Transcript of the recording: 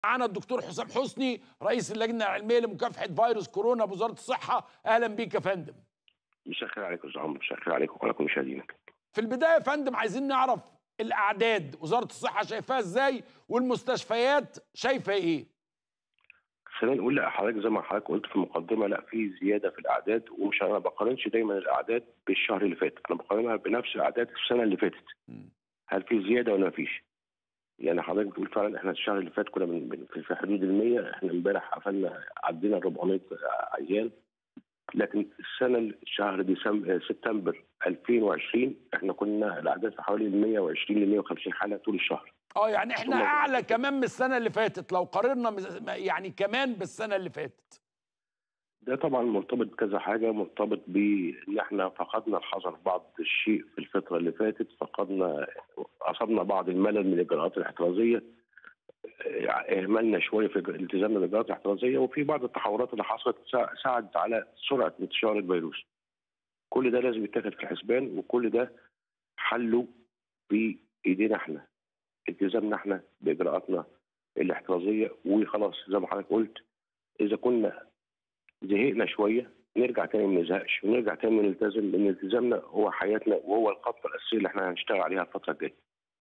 معانا الدكتور حسام حسني رئيس اللجنه العلميه لمكافحه فيروس كورونا بوزاره الصحه اهلا بيك يا فندم مساء الخير عليكم يا استاذ عمرو مساء الخير عليكم وعلى كل مشاهدينك في البدايه يا فندم عايزين نعرف الاعداد وزاره الصحه شايفاها ازاي والمستشفيات شايفه ايه خلينا نقول لا حضرتك زي ما حضرتك قلت في المقدمه لا في زياده في الاعداد ومش انا ما بقارنش دايما الاعداد بالشهر اللي فات انا بقارنها بنفس الاعداد السنه اللي فاتت هل في زياده ولا ما فيش يعني حضرتك بتقول فعلا احنا الشهر اللي فات كنا من من- في حدود ال 100 احنا امبارح قفلنا عدينا ال 400 عيان لكن السنه الشهر ديسمبر سبتمبر 2020 احنا كنا الاعداد في حوالي ال 120 ل 150 حاله طول الشهر اه يعني احنا ثم- اعلى كمان من السنه اللي فاتت لو قارنا مز- يعني كمان بالسنه اللي فاتت ده طبعا مرتبط بكذا حاجه مرتبط بان احنا فقدنا الحذر بعض الشيء في الفتره اللي فاتت فقدنا اصابنا بعض الملل من الاجراءات الاحترازيه اه، اهملنا شويه في التزامنا بالاجراءات الاحترازيه وفي بعض التحورات اللي حصلت سا- ساعدت على سرعه انتشار الفيروس كل ده لازم يتاخد في الحسبان وكل ده حله بايدينا احنا التزامنا احنا باجراءاتنا الاحترازيه وخلاص زي ما حضرتك قلت اذا كنا زهقنا شويه نرجع تاني ما نزهقش ونرجع تاني نلتزم لان التزامنا هو حياتنا وهو الخطه الاساسيه اللي احنا هنشتغل عليها الفتره الجايه